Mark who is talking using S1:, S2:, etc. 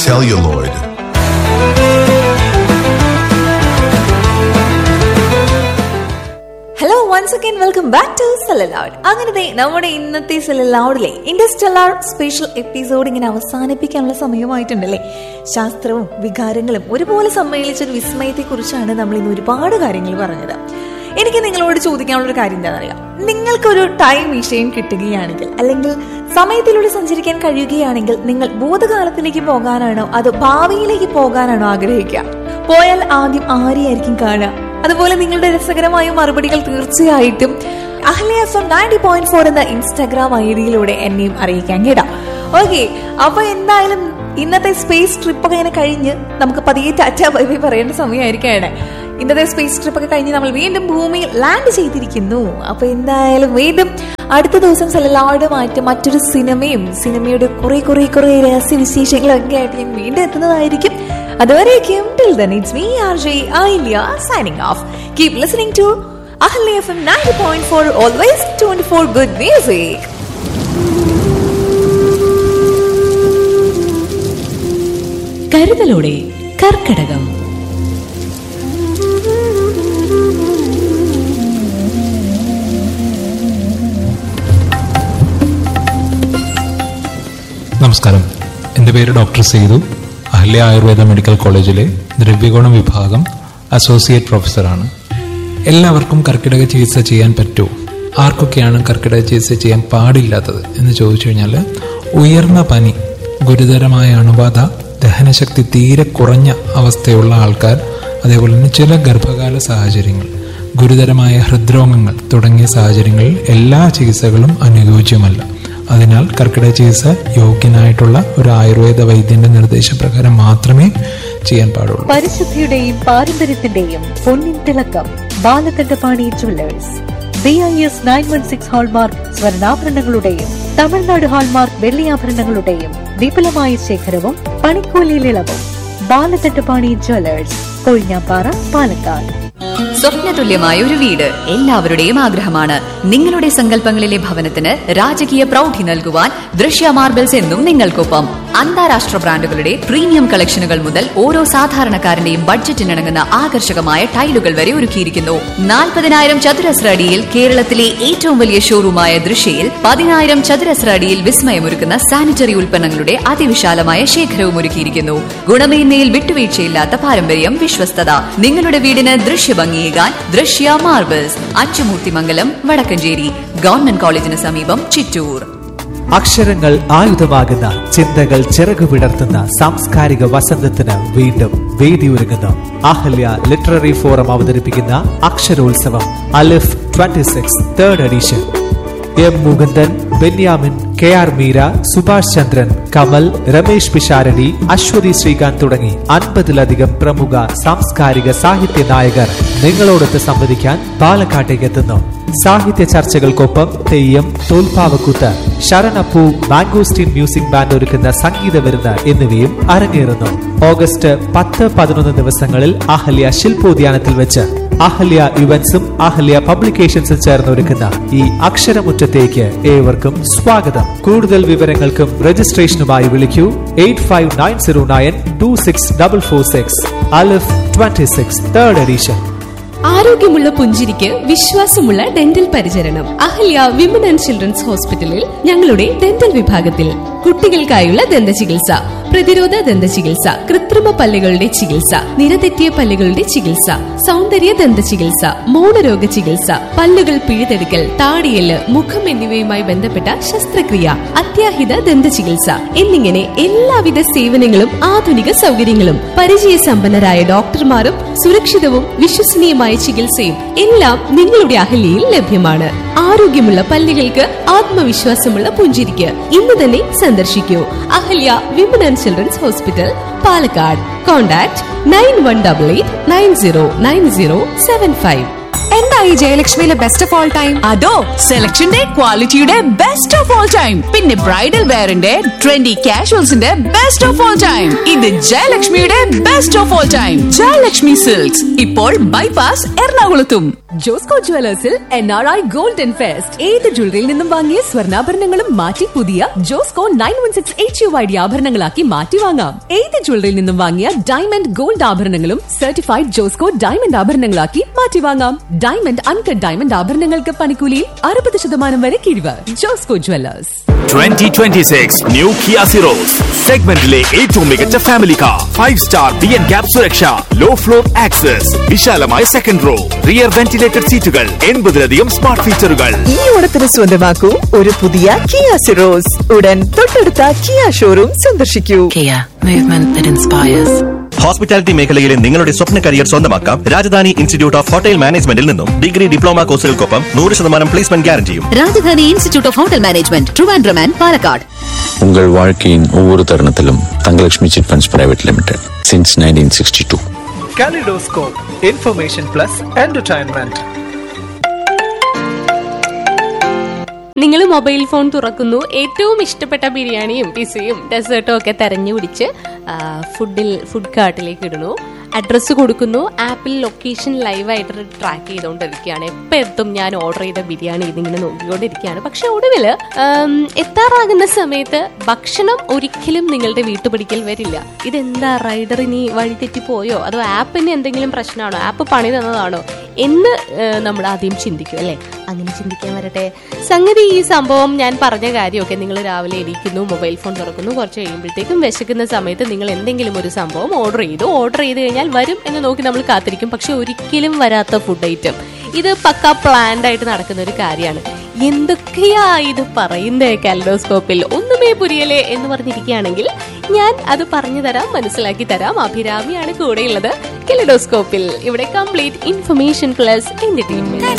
S1: celluloid.
S2: Hello once again welcome back to celluloid അങ്ങനത്തെ നമ്മുടെ ഇന്നത്തെ സെലലൗഡിലെ ഇൻഡസ്ട്രലാർ സ്പെഷ്യൽ എപ്പിസോഡ് ഇങ്ങനെ അവസാനിപ്പിക്കാനുള്ള സമയമായിട്ടുണ്ടല്ലേ ശാസ്ത്രവും വികാരങ്ങളും ഒരുപോലെ സമ്മേളിച്ച ഒരു വിസ്മയത്തെ കുറിച്ചാണ് നമ്മൾ ഇന്ന് ഒരുപാട് കാര്യങ്ങൾ പറഞ്ഞത് എനിക്ക് നിങ്ങളോട് ചോദിക്കാനുള്ള ഒരു കാര്യം എന്താണെന്നറിയാം നിങ്ങൾക്കൊരു ടൈം വിഷയം കിട്ടുകയാണെങ്കിൽ അല്ലെങ്കിൽ സമയത്തിലൂടെ സഞ്ചരിക്കാൻ കഴിയുകയാണെങ്കിൽ നിങ്ങൾ ഭൂതകാലത്തിലേക്ക് പോകാനാണോ അതോ ഭാവിയിലേക്ക് പോകാനാണോ ആഗ്രഹിക്കുക പോയാൽ ആദ്യം ആരെയായിരിക്കും കാണുക അതുപോലെ നിങ്ങളുടെ രസകരമായ മറുപടികൾ തീർച്ചയായിട്ടും Ahalya F M ninety point four എന്ന ഇൻസ്റ്റാഗ്രാം ഐ ഡിയിലൂടെ എന്നെയും അറിയിക്കാൻ കേടാ ഓക്കെ അപ്പൊ എന്തായാലും ഇന്നത്തെ സ്പേസ് ട്രിപ്പ് ഒക്കെ ഇങ്ങനെ കഴിഞ്ഞ് നമുക്ക് പതിയെ ടാറ്റ ബൈ ബൈ പറയേണ്ട സമയമായിരിക്കാണ് ഇന്നത്തെ സ്പേസ് ട്രിപ്പ് ഒക്കെ കഴിഞ്ഞ് നമ്മൾ വീണ്ടും ഭൂമിയിൽ ലാൻഡ് ചെയ്തിരിക്കുന്നു അപ്പൊ എന്തായാലും വീണ്ടും അടുത്ത ദിവസം സെലലാടുമായിട്ട് മറ്റൊരു സിനിമയും സിനിമയുടെ കുറെ കുറെ കുറെ രഹസ്യ വിശേഷങ്ങളും ഒക്കെ ആയിട്ട് ഞാൻ വീണ്ടും എത്തുന്നതായിരിക്കും അതുവരേക്കും till then it's me R J Aliya signing off keep listening to Ahalya F M ninety point four always twenty four good music
S3: കരുതലോടെ കർക്കടകം
S4: നമസ്കാരം എൻ്റെ പേര് ഡോക്ടർ സേതു അഹല്യ ആയുർവേദ മെഡിക്കൽ കോളേജിലെ ദ്രവ്യഗുണം വിഭാഗം അസോസിയേറ്റ് പ്രൊഫസറാണ് എല്ലാവർക്കും കർക്കിടക ചികിത്സ ചെയ്യാൻ പറ്റുമോ ആർക്കൊക്കെയാണ് കർക്കിടക ചികിത്സ ചെയ്യാൻ പാടില്ലാത്തത് എന്ന് ചോദിച്ചു കഴിഞ്ഞാൽ ഉയർന്ന പനി ഗുരുതരമായ അണുബാധ ദഹനശക്തി തീരെ കുറഞ്ഞ അവസ്ഥയുള്ള ആൾക്കാർ അതേപോലെ തന്നെ ചില ഗർഭകാല സാഹചര്യങ്ങൾ ഗുരുതരമായ ഹൃദ്രോഗങ്ങൾ തുടങ്ങിയ സാഹചര്യങ്ങളിൽ എല്ലാ ചികിത്സകളും അനുയോജ്യമല്ല അതിനാൽ കർക്കിടക ചികിത്സ യോഗ്യനായിട്ടുള്ള ഒരു ആയുർവേദ വൈദ്യന്റെ നിർദ്ദേശപ്രകാരം മാത്രമേ ചെയ്യാൻ പാടുള്ളൂ
S5: പരിശുദ്ധിയുടെയും പാരമ്പര്യത്തിന്റെയും പൊന്നിൻ തിളക്കം Balakandapani jewellers B I S nine one six hallmark സ്വർണ്ണാഭരണങ്ങളുടെയും തമിഴ്നാട് ഹാൾമാർക്ക് വെള്ളിയാഭരണങ്ങളുടെയും വിപുലമായ ശേഖരവും പണിക്കൂലിയിൽ ഇളവും ബാലകണ്ഠപാണി ജുവല്ലേഴ്സ് കൊഴിഞ്ഞാപ്പാറ പാലക്കാട്
S6: സ്വപ്നതുല്യമായ ഒരു വീട് എല്ലാവരുടെയും ആഗ്രഹമാണ് നിങ്ങളുടെ സങ്കല്പങ്ങളിലെ ഭവനത്തിന് രാജകീയ പ്രൗഢി നൽകുവാൻ ദൃശ്യ മാർബിൾസ് എന്നും നിങ്ങൾക്കൊപ്പം അന്താരാഷ്ട്ര ബ്രാൻഡുകളുടെ പ്രീമിയം കളക്ഷനുകൾ മുതൽ ഓരോ സാധാരണക്കാരന്റെയും ബഡ്ജറ്റിനിണങ്ങുന്ന ആകർഷകമായ ടൈലുകൾ വരെ ഒരുക്കിയിരിക്കുന്നു നാൽപ്പതിനായിരം ചതുരശ്ര അടിയിൽ കേരളത്തിലെ ഏറ്റവും വലിയ ഷോറൂമായ ദൃശ്യയിൽ പതിനായിരം ചതുരശ്ര അടിയിൽ വിസ്മയമൊരുക്കുന്ന സാനിറ്ററി ഉൽപ്പന്നങ്ങളുടെ അതിവിശാലമായ ശേഖരവും ഒരുക്കിയിരിക്കുന്നു ഗുണമേന്മയിൽ വിട്ടുവീഴ്ചയില്ലാത്ത പാരമ്പര്യം വിശ്വസ്തത നിങ്ങളുടെ വീടിന് ദൃശ്യഭംഗിയേകാൻ ദൃശ്യ മാർബിൾസ് അച്ചുമൂർത്തിമംഗലം വടക്കഞ്ചേരി ഗവൺമെന്റ് കോളേജിന് സമീപം ചിറ്റൂർ
S7: അക്ഷരങ്ങൾ ആയുധമാകുന്ന ചിന്തകൾ ചിറകുവിടർത്തുന്ന സാംസ്കാരിക വസന്തത്തിന് വീണ്ടും വേദിയൊരുങ്ങുന്നു അഹല്യ ലിറ്റററി ഫോറം അവതരിപ്പിക്കുന്ന അക്ഷരോത്സവം Alif 26 six third edition M Mukundan Benyamin K R Meera Subhash Chandran Kamal Ramesh Pisharody Aswathy Sreekanth തുടങ്ങി അൻപതിലധികം പ്രമുഖ സാംസ്കാരിക സാഹിത്യ നായകർ നിങ്ങളോടൊത്ത് സംവദിക്കാൻ പാലക്കാട്ടേക്ക് എത്തുന്നു സാഹിത്യ ചർച്ചകൾക്കൊപ്പം തെയ്യം തോൽപ്പാവക്കൂത്ത് ശരണപ്പൂ മാംഗോസ്റ്റീൻ മ്യൂസിക് ബാൻഡ് ഒരുക്കുന്ന സംഗീത വിരുന്ന് എന്നിവയും അരങ്ങേറുന്നു ഓഗസ്റ്റ് പത്ത് പതിനൊന്ന് ദിവസങ്ങളിൽ അഹല്യ ശില്പോദ്യാനത്തിൽ വെച്ച് അഹല്യ ഇവന്റ്സും അഹല്യ പബ്ലിക്കേഷൻസും ചേർന്ന് ഒരുക്കുന്ന ഈ അക്ഷരമുറ്റത്തേക്ക് ഏവർക്കും സ്വാഗതം കൂടുതൽ വിവരങ്ങൾക്കും രജിസ്ട്രേഷനുമായി വിളിക്കൂ eight five nine zero nine two six double four six Alif twenty six third edition
S3: ആരോഗ്യമുള്ള പുഞ്ചിരിക്ക് വിശ്വാസമുള്ള ഡെന്റൽ പരിചരണം അഹല്യ വിമൻ ആൻഡ് ചിൽഡ്രൻസ് ഹോസ്പിറ്റലിൽ ഞങ്ങളുടെ ഡെന്റൽ വിഭാഗത്തിൽ കുട്ടികൾക്കായുള്ള ദന്ത ചികിത്സ പ്രതിരോധ ദന്ത ചികിത്സ കൃത്രിമ പല്ലുകളുടെ ചികിത്സ നിരതെറ്റിയ പല്ലുകളുടെ ചികിത്സ സൗന്ദര്യ ദന്ത ചികിത്സ മൗനരോഗ ചികിത്സ പല്ലുകൾ പിഴുതെടുക്കൽ താടിയല് മുഖം എന്നിവയുമായി ബന്ധപ്പെട്ട ശസ്ത്രക്രിയ അത്യാഹിത ദന്ത ചികിത്സ എന്നിങ്ങനെ എല്ലാവിധ സേവനങ്ങളും ആധുനിക സൗകര്യങ്ങളും പരിചയസമ്പന്നരായ ഡോക്ടർമാരും സുരക്ഷിതവും വിശ്വസനീയമായ ചികിത്സയും എല്ലാം നിങ്ങളുടെ അഹല്യയിൽ ലഭ്യമാണ് ആരോഗ്യമുള്ള പല്ലുകൾക്ക് ആത്മവിശ്വാസമുള്ള പുഞ്ചിരിക്ക് ഇന്ന് തന്നെ സന്ദർശിക്കൂ Ahalya women and children's hospital Palakkad contact nine one double eight nine zero nine zero seven five എന്തായി ജയലക്ഷ്മിയിലെ ബെസ്റ്റ് ഓഫ് ഓൾ ടൈം
S1: അതോ സെലക്ഷന്റെ ക്വാളിറ്റിയുടെ ബെസ്റ്റ് ഓഫ് ഓൾ ടൈം പിന്നെ ബ്രൈഡൽ വെയറിന്റെ ട്രെൻഡി കാഷ്വൽസിന്റെ ബെസ്റ്റ് ഓഫ് ഓൾ ടൈം ഇത് ജയലക്ഷ്മിയുടെ best of all time Jayalakshmi silks ഇപ്പോൾ ബൈപാസ് എറണാകുളത്തും
S3: ജോസ്കോ ജുവലേഴ്സിൽ N R I golden fest ഏത് ജ്വല്ലറിയിൽ നിന്നും വാങ്ങിയ സ്വർണ്ണാഭരണങ്ങളും മാറ്റി പുതിയ Josco nine one six H U I D ആഭരണങ്ങളാക്കി മാറ്റി വാങ്ങാം ഏത് ജ്വല്ലറിയിൽ നിന്നും വാങ്ങിയ ഡയമണ്ട് ഗോൾഡ് ആഭരണങ്ങളും സർട്ടിഫൈഡ് ജോസ്കോ ഡയമണ്ട് ആഭരണങ്ങളാക്കി മാറ്റി വാങ്ങാം ഡയമണ്ട് അൺകട്ട് ഡയമണ്ട് ആഭരണങ്ങൾക്ക് പണിക്കൂലിയിൽ അറുപത് ശതമാനം വരെ കിഴിവ് Josco jewellers
S8: 2026 new Kia Syros സെഗ്മെന്റിലെ ഏറ്റവും മികച്ച family car five star B N cap സുരക്ഷ ലോ ഫ്ലോർ ആക്സസ് വിശാലമായ സെക്കൻഡ് റോ റിയർ വെന്റിലേറ്റഡ് സീറ്റുകൾ എൺപതിലധികം സ്മാർട്ട് ഫീച്ചറുകൾ
S9: ഈ ഓണത്തിന് സ്വന്തമാക്കൂ ഒരു പുതിയ കിയ സിറോസ് ഉടൻ തൊട്ടടുത്ത കിയ ഷോറൂം സന്ദർശിക്കൂ
S10: Kia, movement that inspires.
S11: Hospitality മേഖലയിലെ നിങ്ങളുടെ സ്വപ്ന കരിയർ സ്വന്തമാക്കാം രാജധാനി ഇൻസ്റ്റിറ്റ്യൂട്ട് ഓഫ് ഹോട്ടൽ മാനേജ്മെന്റിൽ നിന്നും ഡിഗ്രി ഡിപ്ലോമ കോഴ്സുകൾക്കൊപ്പം നൂറ് ശതമാനം പ്ലേസ്മെന്റ് ഗ്യാരണ്ടിയും
S6: Rajadhani institute of hotel management Trivandrum and Palakkad
S12: உங்கள் வாழ்க்கையின் ஒவ்வொரு தருணத்திலும் Thangalakshmi chit funds private limited since nineteen sixty two
S7: Kaleidoscope, information plus entertainment.
S13: നിങ്ങൾ മൊബൈൽ ഫോൺ തുറക്കുന്നു ഏറ്റവും ഇഷ്ടപ്പെട്ട ബിരിയാണിയും പിസയും ഡെസേർട്ടും ഒക്കെ തെരഞ്ഞു പിടിച്ച് ആ, ഫുഡിൽ ഫുഡ് കാർട്ടിലേക്ക് ഇടുന്നു അഡ്രസ്സ് കൊടുക്കുന്നു ആപ്പിൽ ലൊക്കേഷൻ ലൈവായിട്ട് ട്രാക്ക് ചെയ്തുകൊണ്ടിരിക്കുകയാണ് എപ്പോൾ എത്തും ഞാൻ ഓർഡർ ചെയ്ത ബിരിയാണി ഇതിങ്ങനെ നോക്കിക്കൊണ്ടിരിക്കുകയാണ് പക്ഷെ ഒടുവിൽ എത്താറാകുന്ന സമയത്ത് ഭക്ഷണം ഒരിക്കലും നിങ്ങളുടെ വീട്ടുപടിക്കൽ വരില്ല ഇതെന്താ റൈഡർ ഇനി വഴിതെറ്റി പോയോ അതോ ആപ്പിന് എന്തെങ്കിലും പ്രശ്നമാണോ ആപ്പ് പണി തന്നതാണോ എന്ന് ഏഹ്, നമ്മൾ ആദ്യം ചിന്തിക്കും അല്ലേ അങ്ങനെ ചിന്തിക്കാൻ വരട്ടെ സംഗതി ഈ സംഭവം ഞാൻ പറഞ്ഞ കാര്യമൊക്കെ നിങ്ങൾ രാവിലെ എണീക്കുന്നു മൊബൈൽ ഫോൺ തുറക്കുന്നു കുറച്ച് കഴിയുമ്പോഴത്തേക്കും വിശക്കുന്ന സമയത്ത് നിങ്ങൾ എന്തെങ്കിലും ഒരു സംഭവം ഓർഡർ ചെയ്തു ഓർഡർ ചെയ്ത് കഴിഞ്ഞാൽ വരും എന്ന് നോക്കി നമ്മൾ കാത്തിരിക്കും പക്ഷെ ഒരിക്കലും വരാത്ത ഫുഡ് ഐറ്റം ഇത് പക്ക പ്ലാൻഡ് ആയിട്ട് നടക്കുന്ന ഒരു കാര്യമാണ് എന്തൊക്കെയാ ഇത് പറയുന്നേ കാലഡോസ്കോപ്പിൽ ഒന്നുമേ പുരിയലേ എന്ന് പറഞ്ഞിരിക്കുകയാണെങ്കിൽ ഞാൻ അത് പറഞ്ഞു തരാം മനസ്സിലാക്കി തരാം അഭിരാമിയാണ് കൂടെയുള്ളത് കെലഡോസ്കോപ്പിൽ ഇവിടെ കംപ്ലീറ്റ് ഇൻഫർമേഷൻ പ്ലസ് എന്റർടൈൻമെന്റ്